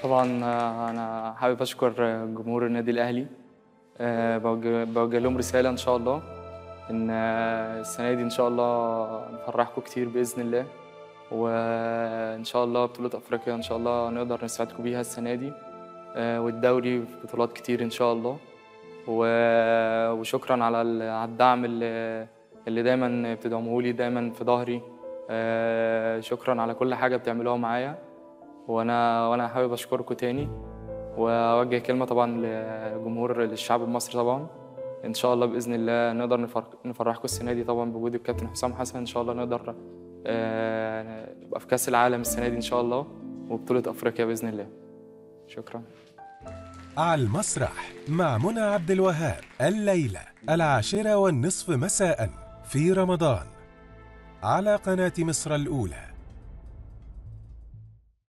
طبعا آه، انا حابب اشكر آه، جمهور النادي الاهلي آه، بوجه بوجه لهم رساله ان شاء الله ان آه، السنه دي ان شاء الله نفرحكم كتير باذن الله وان شاء الله بطوله افريقيا ان شاء الله نقدر نسعدكم بيها السنه دي آه، والدوري في بطولات كتير ان شاء الله و- وشكرا على ال- على الدعم اللي اللي دايما بتدعموه لي دايما في ظهري آه، شكرا على كل حاجه بتعملوها معايا وانا وانا حابب اشكركم تاني واوجه كلمه طبعا لجمهور للشعب المصري طبعا ان شاء الله باذن الله نقدر نفر- نفرحكم السنه دي طبعا بوجود الكابتن حسام حسن ان شاء الله نقدر آه، نبقى في كاس العالم السنه دي ان شاء الله وبطوله افريقيا باذن الله شكرا على المسرح مع منى عبد الوهاب الليلة العاشرة والنصف مساء في رمضان على قناة مصر الأولى